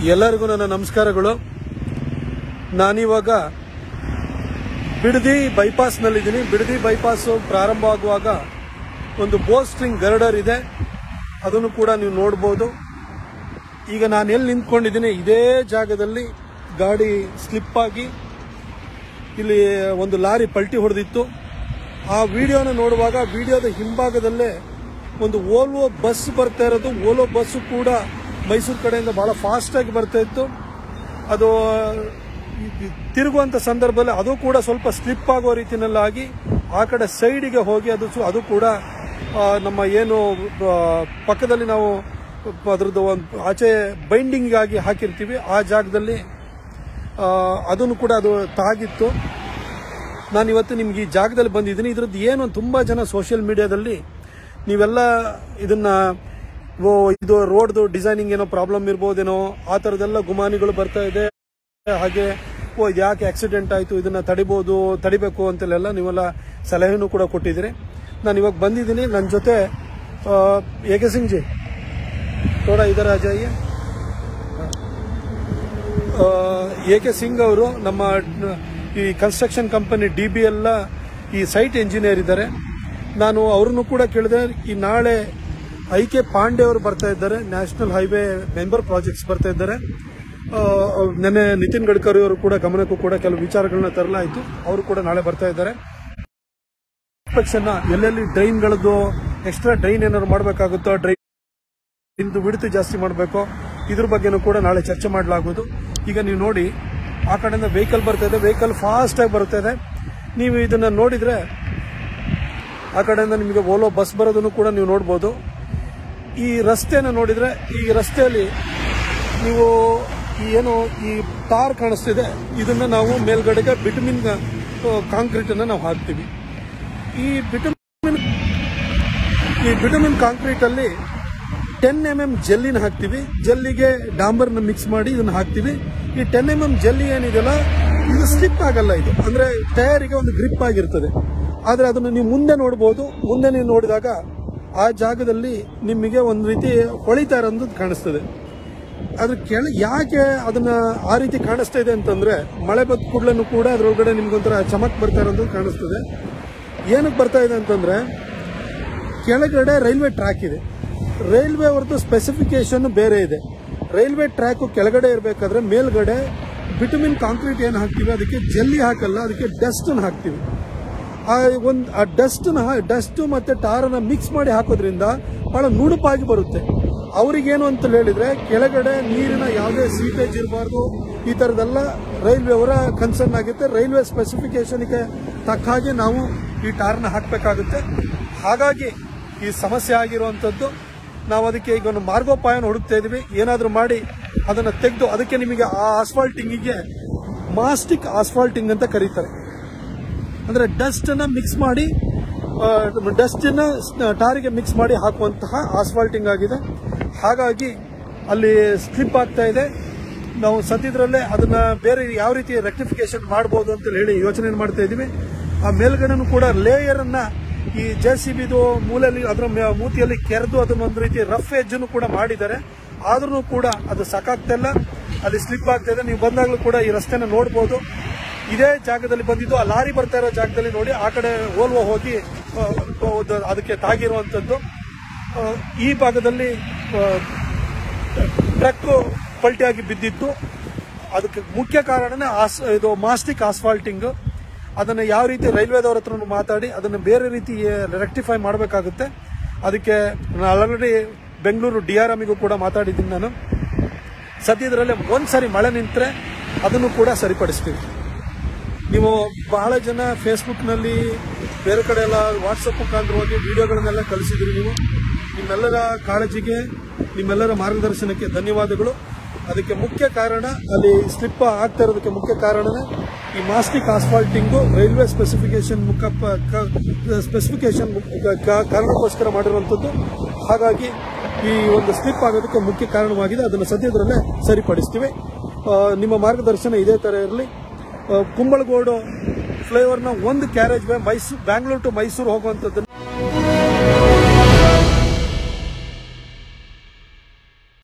ಎಲ್ಲರಿಗೂ ನನ್ನ ನಮಸ್ಕಾರಗಳು ನಾನಿವಾಗ ಬಿಡದಿ ಬೈಪಾಸ್ನಲ್ಲಿದ್ದೀನಿ ಬಿಡದಿ ಬೈಪಾಸು ಪ್ರಾರಂಭ ಆಗುವಾಗ ಒಂದು ಬೋಸ್ಟ್ರಿಂಗ್ ಗರ್ಡರ್ ಇದೆ ಅದನ್ನು ಕೂಡ ನೀವು ನೋಡ್ಬೋದು ಈಗ ನಾನು ಎಲ್ಲಿ ನಿಂತ್ಕೊಂಡಿದ್ದೀನಿ ಇದೇ ಜಾಗದಲ್ಲಿ ಗಾಡಿ ಸ್ಲಿಪ್ ಆಗಿ ಇಲ್ಲಿ ಒಂದು ಲಾರಿ ಪಲ್ಟಿ ಹೊಡೆದಿತ್ತು ಆ ವಿಡಿಯೋನ ನೋಡುವಾಗ ವಿಡಿಯೋದ ಹಿಂಭಾಗದಲ್ಲೇ ಒಂದು ಓಲ್ವೋ ಬಸ್ ಬರ್ತಾ ಇರೋದು ಓಲ್ವೋ ಬಸ್ಸು ಕೂಡ ಮೈಸೂರು ಕಡೆಯಿಂದ ಬಹಳ ಫಾಸ್ಟಾಗಿ ಬರ್ತಾ ಇತ್ತು ಅದು ತಿರುಗುವಂಥ ಸಂದರ್ಭದಲ್ಲಿ ಅದು ಕೂಡ ಸ್ವಲ್ಪ ಸ್ಲಿಪ್ ಆಗೋ ರೀತಿಯಲ್ಲಾಗಿ ಆ ಕಡೆ ಸೈಡಿಗೆ ಹೋಗಿ ಅದು ಸು- ಅದು ಕೂಡ ಆ, ನಮ್ಮ ಏನು ಆ, ಪಕ್ಕದಲ್ಲಿ ನಾವು ಅದರದ್ದು ಒಂದು ಆಚೆ ಬೈಂಡಿಂಗ್ ಆಗಿ ಹಾಕಿರ್ತೀವಿ ಆ ಜಾಗದಲ್ಲಿ ಆ, ಅದನ್ನು ಕೂಡ ಅದು ತಾಗಿತ್ತು ನಾನು ಇವತ್ತು ನಿಮ್ಗೆ ಈ ಜಾಗದಲ್ಲಿ ಬಂದಿದ್ದೀನಿ ಇದ್ರದ್ದು ಏನು ತುಂಬಾ ಜನ ಸೋಷಿಯಲ್ ಮೀಡಿಯಾದಲ್ಲಿ ನೀವೆಲ್ಲ ಇದನ್ನ ಓ ಇದು ರೋಡ್ದು ಡಿಸೈನಿಂಗ್ ಏನೋ ಪ್ರಾಬ್ಲಮ್ ಇರ್ಬೋದೇನೋ ಆ ಥರದ್ದೆಲ್ಲ ಗುಮಾನಿಗಳು ಬರ್ತಾ ಇದೆ ಹಾಗೆ ಓ ಇದು ಯಾಕೆ ಆಕ್ಸಿಡೆಂಟ್ ಆಯಿತು ಇದನ್ನ ತಡಿಬೋದು ತಡಿಬೇಕು ಅಂತೆಲ್ಲ ನೀವೆಲ್ಲ ಸಲಹೆನೂ ಕೂಡ ಕೊಟ್ಟಿದ್ದೀರಿ ನಾನು ಇವಾಗ ಬಂದಿದ್ದೀನಿ ನನ್ನ ಜೊತೆ ಏಕೆ ಸಿಂಗ್ ಜಿ ಥೋಡಾ ಇದರ ಜಾಯಿಯೇ ಎ ಕೆ ಸಿಂಗ್ ಅವರು ನಮ್ಮ ಈ ಕನ್ಸ್ಟ್ರಕ್ಷನ್ ಕಂಪನಿ ಡಿ ಬಿ ಎಲ್ಲ ಈ ಸೈಟ್ ಇಂಜಿನಿಯರ್ ಇದ್ದಾರೆ ನಾನು ಅವ್ರನ್ನು ಕೂಡ ಕೇಳಿದೆ ಈ ನಾಳೆ ಐ ಕೆ ಪಾಂಡೆ ಅವರು ಬರ್ತಾ ಇದ್ದಾರೆ ನ್ಯಾಷನಲ್ ಹೈವೇ ಮೆಂಬರ್ ಪ್ರಾಜೆಕ್ಟ್ಸ್ ಬರ್ತಾ ಇದ್ದಾರೆ ಆ, ನೆನ್ನೆ ನಿತಿನ್ ಗಡ್ಕರಿ ಅವರು ಕೂಡ ಗಮನಕ್ಕೂ ಕೂಡ ಕೆಲವು ವಿಚಾರಗಳನ್ನ ತರಲಾಯಿತು ಅವರು ಕೂಡ ನಾಳೆ ಬರ್ತಾ ಇದ್ದಾರೆ ಇನ್ಸ್ಪೆಕ್ಷನ್ ಎಲ್ಲೆಲ್ಲಿ ಡ್ರೈನ್ಗಳದ್ದು ಎಕ್ಸ್ಟ್ರಾ ಡ್ರೈನ್ ಏನಾದ್ರು ಮಾಡಬೇಕಾಗುತ್ತೋ ಡ್ರೈನ್ ಇಂದು ಬಿಡುತ್ತು ಜಾಸ್ತಿ ಮಾಡಬೇಕು ಇದ್ರ ಬಗ್ಗೆನೂ ಕೂಡ ನಾಳೆ ಚರ್ಚೆ ಮಾಡಲಾಗುವುದು ಈಗ ನೀವು ನೋಡಿ ಆ ಕಡೆಯಿಂದ ವೆಹಿಕಲ್ ಬರ್ತಾ ಇದೆ ವೆಹಿಕಲ್ ಫಾಸ್ಟ್ ಆಗಿ ಬರ್ತಾ ಇದೆ ನೀವು ಇದನ್ನ ನೋಡಿದ್ರೆ ಆ ಕಡೆಯಿಂದ ನಿಮಗೆ ಓಲೋ ಬಸ್ ಬರೋದನ್ನು ಕೂಡ ನೀವು ನೋಡ್ಬೋದು ಈ ರಸ್ತೆನ ನೋಡಿದ್ರೆ ಈ ರಸ್ತೆಯಲ್ಲಿ ನೀವು ಈ ಏನು ಈ ತಾರ್ ಕಾಣಿಸ್ತಿದೆ ಇದನ್ನ ನಾವು ಮೇಲ್ಗಡೆಗೆ ಬಿಟಮಿನ್ ಕಾಂಕ್ರೀಟ್ ಅನ್ನ ನಾವು ಹಾಕ್ತೀವಿ ಈ ಬಿಟಮಿನ್ ಈ ಬಿಟಮಿನ್ ಕಾಂಕ್ರೀಟ್ ಅಲ್ಲಿ ಟೆನ್ ಎಂ ಎಂ ಜೆಲ್ಲಿನ ಹಾಕ್ತಿವಿ ಜೆಲ್ಲಿಗೆ ಡಾಂಬರ್ನ ಮಿಕ್ಸ್ ಮಾಡಿ ಇದನ್ನ ಹಾಕ್ತಿವಿ ಈ ಟೆನ್ ಎಂ ಎಂ ಜೆಲ್ಲಿ ಏನಿದೆಯಲ್ಲ ಇದು ಸ್ಲಿಪ್ ಆಗಲ್ಲ ಇದು ಅಂದ್ರೆ ಟೈರಿಗೆ ಒಂದು ಗ್ರಿಪ್ ಆಗಿರ್ತದೆ ಆದ್ರೆ ಅದನ್ನು ನೀವು ಮುಂದೆ ನೋಡಬಹುದು ಮುಂದೆ ನೀವು ನೋಡಿದಾಗ ಆ ಜಾಗದಲ್ಲಿ ನಿಮಗೆ ಒಂದು ರೀತಿ ಹೊಳಿತಾ ಇರೋದು ಕಾಣಿಸ್ತದೆ ಅದ್ರ ಕೆಳ ಯಾಕೆ ಅದನ್ನ ಆ ರೀತಿ ಕಾಣಿಸ್ತಾ ಇದೆ ಅಂತಂದ್ರೆ ಮಳೆ ಬಂದ ಕೂಡಲೂ ಕೂಡ ಅದ್ರೊಳಗಡೆ ನಿಮ್ಗೊಂಥರ ಚಮಕ್ ಬರ್ತಾ ಇರೋದು ಕಾಣಿಸ್ತದೆ ಏನಕ್ಕೆ ಬರ್ತಾ ಇದೆ ಅಂತಂದ್ರೆ ಕೆಳಗಡೆ ರೈಲ್ವೆ ಟ್ರ್ಯಾಕ್ ಇದೆ ರೈಲ್ವೆ ಅವ್ರದ್ದು ಸ್ಪೆಸಿಫಿಕೇಶನ್ ಬೇರೆ ಇದೆ ರೈಲ್ವೆ ಟ್ರ್ಯಾಕ್ ಕೆಳಗಡೆ ಇರಬೇಕಾದ್ರೆ ಮೇಲ್ಗಡೆ ಬಿಟಮಿನ್ ಕಾಂಕ್ರೀಟ್ ಏನು ಹಾಕ್ತೀವಿ ಅದಕ್ಕೆ ಜಲ್ಲಿ ಹಾಕಲ್ಲ ಅದಕ್ಕೆ ಡಸ್ಟ್ ಹಾಕ್ತೀವಿ ಆ ಒಂದು ಆ ಡಸ್ಟ್ ಡಸ್ಟ್ ಮತ್ತೆ ಟಾರನ್ನ ಮಿಕ್ಸ್ ಮಾಡಿ ಹಾಕೋದ್ರಿಂದ ಬಹಳ ನುಣುಪಾಗಿ ಬರುತ್ತೆ ಅವ್ರಿಗೇನು ಅಂತ ಹೇಳಿದ್ರೆ ಕೆಳಗಡೆ ನೀರಿನ ಯಾವುದೇ ಸೀಟೇಜ್ ಇರಬಾರ್ದು ಈ ತರದೆಲ್ಲ ರೈಲ್ವೆ ಅವರ ಕನ್ಸರ್ನ್ ಆಗುತ್ತೆ ರೈಲ್ವೆ ಸ್ಪೆಸಿಫಿಕೇಶನ್ಗೆ ತಕ್ಕ ಹಾಗೆ ನಾವು ಈ ಟಾರ್ನ ಹಾಕಬೇಕಾಗುತ್ತೆ ಹಾಗಾಗಿ ಈ ಸಮಸ್ಯೆ ಆಗಿರುವಂಥದ್ದು ನಾವು ಅದಕ್ಕೆ ಈಗ ಒಂದು ಮಾರ್ಗೋಪಾಯನ ಹುಡುಕ್ತಾ ಇದೀವಿ ಏನಾದರೂ ಮಾಡಿ ಅದನ್ನ ತೆಗೆದು ಅದಕ್ಕೆ ನಿಮಗೆ ಆ ಆಸ್ಫಾಲ್ಟಿಂಗಿಗೆ ಮಾಸ್ಟಿಕ್ ಆಸ್ಫಾಲ್ಟಿಂಗ್ ಅಂತ ಕರೀತಾರೆ ಅಂದ್ರೆ ಡಸ್ಟ್ ಅನ್ನ ಮಿಕ್ಸ್ ಮಾಡಿ ಡಸ್ಟ್ ಅನ್ನ ಟಾರಿಗೆ ಮಿಕ್ಸ್ ಮಾಡಿ ಹಾಕುವಂತಹ ಆಸ್ಫಾಲ್ಟಿಂಗ್ ಆಗಿದೆ ಹಾಗಾಗಿ ಅಲ್ಲಿ ಸ್ಲಿಪ್ ಆಗ್ತಾ ಇದೆ ನಾವು ಸದ್ಯದ್ರಲ್ಲೇ ಅದನ್ನ ಬೇರೆ ಯಾವ ರೀತಿ ರೆಕ್ಟಿಫಿಕೇಶನ್ ಮಾಡಬಹುದು ಅಂತ ಹೇಳಿ ಯೋಚನೆ ಮಾಡ್ತಾ ಇದೀವಿ ಆ ಮೇಲ್ಗಡೆನೂ ಕೂಡ ಲೇಯರ್ ಅನ್ನ ಈ ಜೆ ಸಿ ಬಿದು ಮೂಲೆಯಲ್ಲಿ ಅದರ ಮೇ- ಮೂತಿಯಲ್ಲಿ ಕೆರೆದು ಅದನ್ನ ಒಂದು ರೀತಿ ರಫ್ ಎಜ್ ಕೂಡ ಮಾಡಿದ್ದಾರೆ ಆದ್ರೂ ಕೂಡ ಅದು ಸಾಕಾಗ್ತಾ ಇಲ್ಲ ಅಲ್ಲಿ ಸ್ಲಿಪ್ ಆಗ್ತಾ ಇದೆ ನೀವು ಬಂದಾಗಲೂ ಕೂಡ ಈ ರಸ್ತೆನ ನೋಡಬಹುದು ಇದೇ ಜಾಗದಲ್ಲಿ ಬಂದಿದ್ದು ಆ ಲಾರಿ ಬರ್ತಾ ಇರೋ ಜಾಗದಲ್ಲಿ ನೋಡಿ ಆ ಕಡೆ ಓಲ್ವೋ ಹೋಗಿ ಆ, ಒಂದು ಅದಕ್ಕೆ ತಾಗಿರುವಂತದ್ದು ಆ, ಈ ಭಾಗದಲ್ಲಿ ಟ್ರಕ್ ಪಲ್ಟಿಯಾಗಿ ಬಿದ್ದಿತ್ತು ಅದಕ್ಕೆ ಮುಖ್ಯ ಕಾರಣನೇ ಆಸ್ ಇದು ಮಾಸ್ಟಿಕ್ ಆಸ್ಫಾಲ್ಟಿಂಗ್ ಅದನ್ನು ಯಾವ ರೀತಿ ರೈಲ್ವೆದವ್ರ ಹತ್ರ ಮಾತಾಡಿ ಅದನ್ನು ಬೇರೆ ರೀತಿ ರೆಕ್ಟಿಫೈ ಮಾಡಬೇಕಾಗುತ್ತೆ ಅದಕ್ಕೆ ನಾನು ಆಲ್ರೆಡಿ ಬೆಂಗಳೂರು ಡಿ ಆರ್ ಎಮ್ಗೂ ಕೂಡ ಮಾತಾಡಿದ್ದೀನಿ ನಾನು ಸದ್ಯದರಲ್ಲೇ ಒಂದ್ಸರಿ ಮಳೆ ನಿಂತರೆ ಅದನ್ನು ಕೂಡ ಸರಿಪಡಿಸ್ತೀವಿ ನೀವು ಬಹಳ ಜನ ಫೇಸ್ಬುಕ್ನಲ್ಲಿ ಬೇರೆ ಕಡೆ ಎಲ್ಲ ವಾಟ್ಸಪ್ ಮುಖಾಂತರವಾಗಿ ವಿಡಿಯೋಗಳನ್ನೆಲ್ಲ ಕಳಿಸಿದ್ರಿ ನೀವು ನಿಮ್ಮೆಲ್ಲರ ಕಾಳಜಿಗೆ ನಿಮ್ಮೆಲ್ಲರ ಮಾರ್ಗದರ್ಶನಕ್ಕೆ ಧನ್ಯವಾದಗಳು ಅದಕ್ಕೆ ಮುಖ್ಯ ಕಾರಣ ಅಲ್ಲಿ ಸ್ಲಿಪ್ ಆಗ್ತಾ ಇರೋದಕ್ಕೆ ಮುಖ್ಯ ಕಾರಣನೇ ಈ ಮಾಸ್ಟಿಕ್ ಆಸ್ಫಾಲ್ಟಿಂಗು ರೈಲ್ವೆ ಸ್ಪೆಸಿಫಿಕೇಶನ್ ಮುಖ ಸ್ಪೆಸಿಫಿಕೇಶನ್ ಕಾರಣಕ್ಕೋಸ್ಕರ ಮಾಡಿರುವಂಥದ್ದು ಹಾಗಾಗಿ ಈ ಒಂದು ಸ್ಲಿಪ್ ಆಗೋದಕ್ಕೆ ಮುಖ್ಯ ಕಾರಣವಾಗಿದೆ ಅದನ್ನು ಸದ್ಯದರಲ್ಲೇ ಸರಿಪಡಿಸ್ತೀವಿ ಆ, ನಿಮ್ಮ ಮಾರ್ಗದರ್ಶನ ಇದೇ ತರ ಇರಲಿ ಕುಂಬಳಗೋಡು ಫ್ಲೈಓವರ್ನ ಒಂದು carriage way Mysuru Bangalore to Mysuru ಹೋಗುವಂಥದ್ದನ್ನು